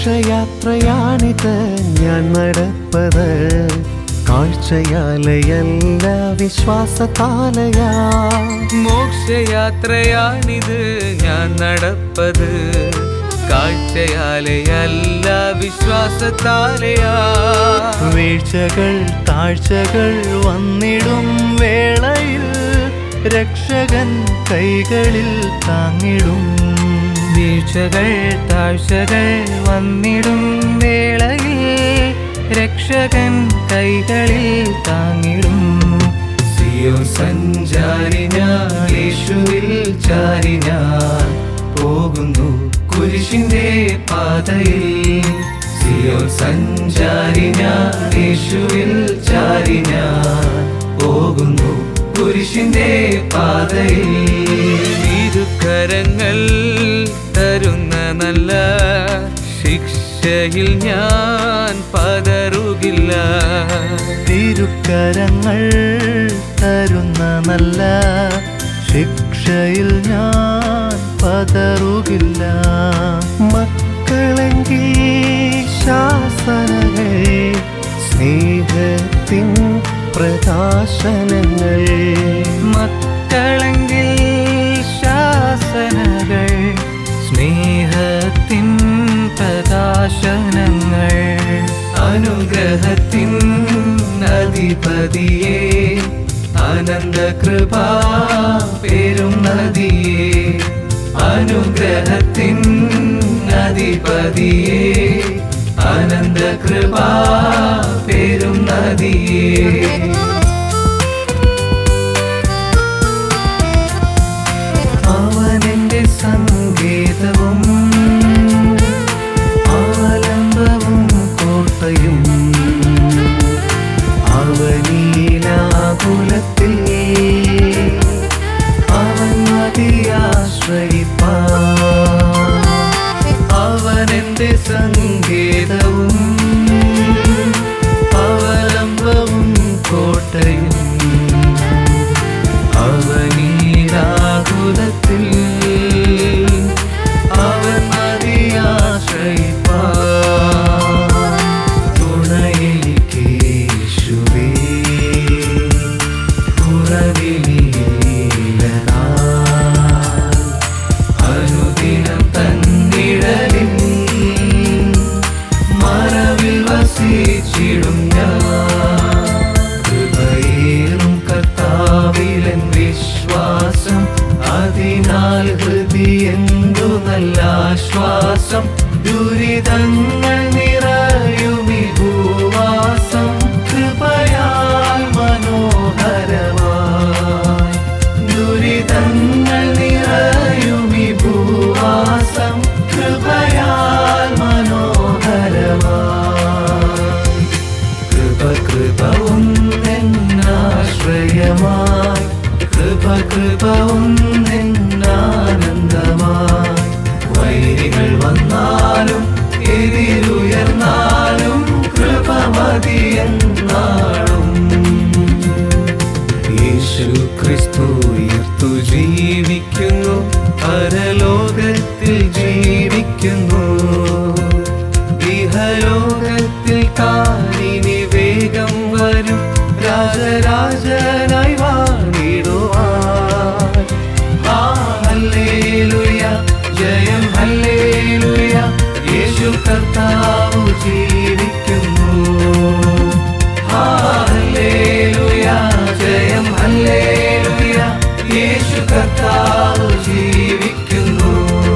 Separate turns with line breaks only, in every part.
മോക്ഷയാത്രയാണിത് ഞാൻ നടപ്പത് കാഴ്ചയാലയല്ല വിശ്വാസത്താലയാ
മോക്ഷയാത്രയാണിത് ഞാൻ നടപ്പത് കാഴ്ചയാലെയല്ല വിശ്വാസത്താലെയാ
വീഴ്ചകൾ താഴ്ചകൾ വന്നിടും വേളയിൽ രക്ഷകൻ കൈകളിൽ താങ്ങിടും
വീഴ്ചകൾ താഴ്ചകൾ വന്നിടും വേളയിൽ രക്ഷകൻ കൈകളിൽ താങ്ങിടും സിയോ സഞ്ചാരി ഞാൻ യേശുവിൽ ചാരി ഞാൻ പോകുന്നു കുരിശിന്റെ പാതയിൽ സിയോ സഞ്ചാരി ഞാൻ യേശുവിൽ ചാരി ഞാൻ പോകുന്നു കുരിശിന്റെ പാതയിൽ ഇരുകരങ്ങൾ തരുന്ന നല്ല ശിക്ഷയിൽ ഞാൻ പതറുകില്ല
തിരുക്കരങ്ങൾ തരുന്ന നല്ല ശിക്ഷയിൽ ഞാൻ പതറുകില്ല മക്കളെങ്കിൽ ശാസനകൾ സ്നേഹത്തിൻ പ്രകാശനങ്ങൾ
മക്കളെങ്കിൽ ശാസനകൾ സ്നേഹത്തിൻ പ്രകാശനങ്ങൾ അനുഗ്രഹത്തിൻ അധിപതിയെ ആനന്ദ കൃപാ പേരും നദിയെ അനുഗ്രഹത്തിൻ അധിപതിയെ ആനന്ദ കൃപാ പേരും നദിയേ അവനെന്റെ സങ്കേതവും ആലംബവും കോട്ടയും അവനീലാകുലത്തിൽ അവൻ മതിയാശ്രയിപ്പാ അവനെന്റെ സങ്കേതവും അവലംബവും കോട്ടയും അവനീരാകുലത്തിൽ അവൻ മതിയാശ്രയിപ്പാ തുണയെനിക്കേശുവേ കുറവിനിയില്ലതാ അനുദിനം തന്നിടലിൽ മറവിൽ വസിച്ചിടും ഞാൻ കൃപയേറും കർത്താവിലൻ വിശ്വാസം അതിനാൽ ഹൃദയന്തു നല്ല ആശ്വാസം ദുരിതങ്ങൾ നിറയുമി ഭൂവാസം കൃപയാൽ മനോഹരമായി ദുരിതങ്ങൾ നിറയുമി ഭൂവാസം കൃപയാൽ മനോഹരമായി കൃപ കൃപ ഒന്നെന്നാശ്രയമായി കൃപ കൃപ ഒന്നെന്നാനന്ദമായി വൈരികൾ വന്നാലും എതിരുയർന്നാലും കൃപ മതിയെന്നാളും യേശു ക്രിസ്തു ഉയർത്തു ജീവിക്കുന്നു പരലോകത്തിൽ ജീവിക്കുന്നു ഇഹലോകത്തിൽ കാലിനി വേഗം വരും രാജരാജനായി വാണിടുവാൻ ആ ഹല്ലേലൂയ ജയം ഹല്ലേലൂയ യേശു കർത്താവ് ജീവിക്കുന്നു ഹല്ലേലൂയ ജയം ഹല്ലേലൂയ യേശു കർത്താവ് ജീവിക്കുന്നു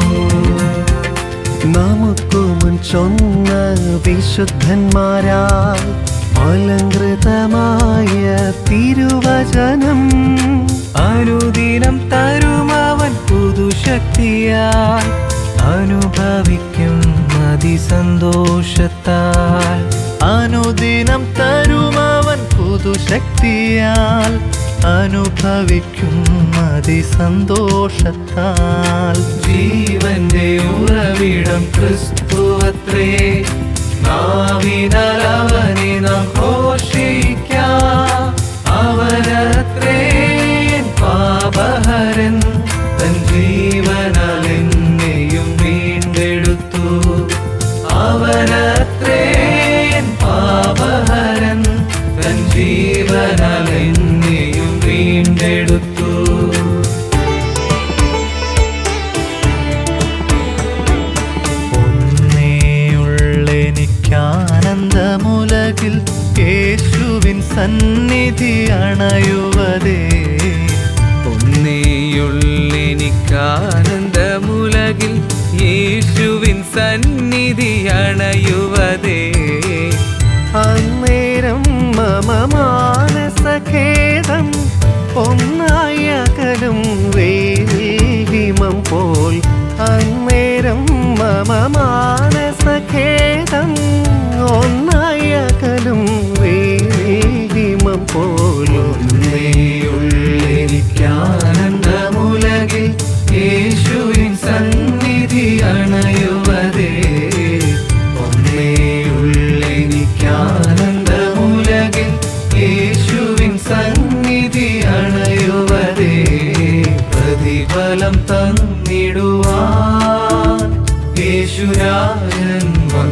നമുക്കു മുൻ ചൊന്ന വിശുദ്ധന്മാരാൽ അലങ്കൃതമായ തിരുവചനം
അനുദിനം തരുമവൻ പുതുശക്തിയാൽ അനുഭവിക്കും അതിസന്തോഷത്താൽ
അനുദിനം തരുമവൻ പുതുശക്തിയാൽ അനുഭവിക്കും അതിസന്തോഷത്താൽ
ജീവന്റെ ഉറവിടം ക്രിസ്തുവത്രേ നാവിനാൽ അവനെ നാം ഘോഷിക്കാം അവനത്രേ പാപഹരൻ തൻ ജീവനാൽ എന്നെയും വീണ്ടെടുത്തു അവൻ വീണ്ടെടുത്തു
ഒന്നേയുള്ളെനിക്കാനന്ദമുലകിൽ യേശുവിൻ സന്നിധി അണയുവതേ
ഒന്നേയുള്ളെനിക്കാനന്ദമുലകിൽ യേശുവിൻ സന്നിധി അണയുവതേ
അന്നേരം മമ മാനസഖേദം ഒന്നായി അകലും വേലിമം പോൽ അന്നേരം മമ മാനസഖേദം ഒന്നായി അകലും വേലിമം പോലും
ഒന്നേയുള്ളെനിക്കാനന്ദമുലകിൽ യേശുവിൻ സന്നിധി അണയുവതേ ഒന്നേയുള്ളെനിക്കാനന്ദമുലകിൽ യേശുവിൻ സന്നിധി അണയുവതേ പ്രതിഫലം തന്നിടുവാൻ യേശുരാജൻ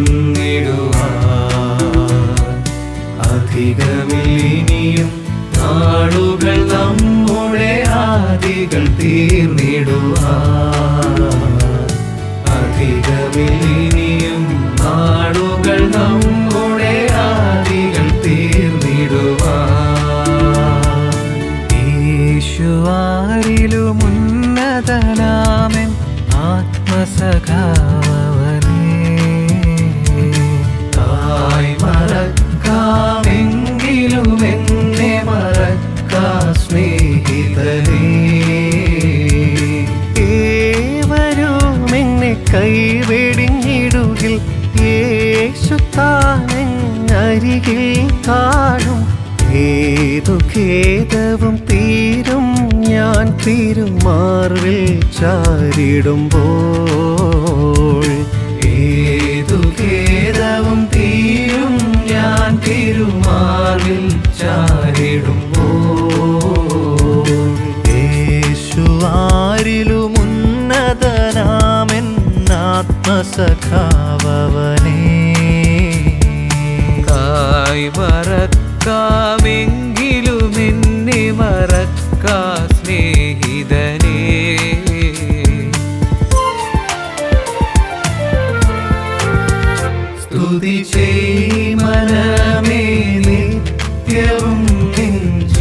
വന്നിടുവാൻ അധികമില്ലിനിയും നാളുകൾ നമ്മുടെ ആദികൾ തീർന്നിടുവാൻ അധികമില്ലിനിയും നാളുകൾ നമ്മുടെ ആദികൾ തീർന്നിടുവാൻ
യേശുവാരിലും ഉന്നതനാമൻ ആത്മസഖാവനേ
തായ് മറക്കാമെങ്കിലും എന്നെ മറക്കാ സ്നേഹിതനേ
ഏവരും എന്നെ കൈവെടിഞ്ഞിടുകിൽ യേശു താനരികിൽ കാണും ഏതു ഖേദവും തീരും ഞാൻ തിരുമാർവിൽ ചാരിടുമ്പോൾ
ഏതു ഖേദവും തീരും ഞാൻ തിരുമാറിൽ ചാരിടുമ്പോൾ
യേശുവാരിലും ഉന്നതനാമെൻ ആത്മസഖാവനേ
കായ് മറക്കാമെങ്കിലും എന്നെ മറക്കാ സ്നേഹിതനേ സ്തുതി ചെയ് മനമേ നിത്യവും നിൻ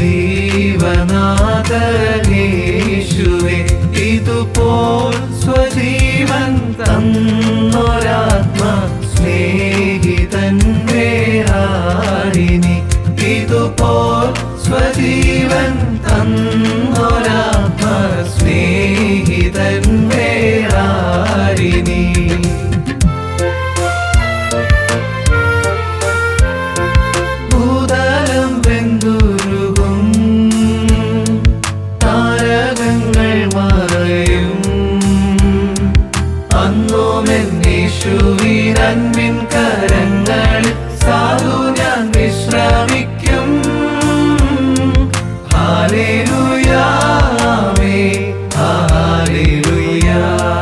ജീവനാഥനേശുവേ ഇതുപോൽ സ്വജീവൻ തന്നൊരാത്മ സ്നേഹിതൻ വേറാരിനി ഇതുപോൽ സ്വജീവൻ തന്നൊരാത്മ സ്നേഹിതൻ വേറാരിനി ഭൂതലം വെന്തുരുകും താരകങ്ങൾ മറയും അന്നോമെന്നേശുവിരൻമിൻ കരങ്ങളിൽ സാധു ഞാൻ വിശ്രമിക്കും ഹാലേലുയാമേ ഹാലേലുയാ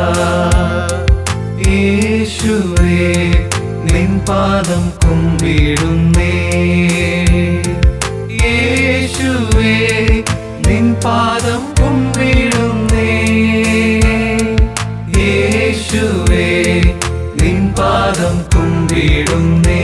യേശുവേ നിൻ പാദം കുമ്പിടുന്നേ യേശുവേ നിൻ പാദം കുമ്പിടുന്നേ യേശുവേ നിൻ പാദം കുമ്പിടുന്നേ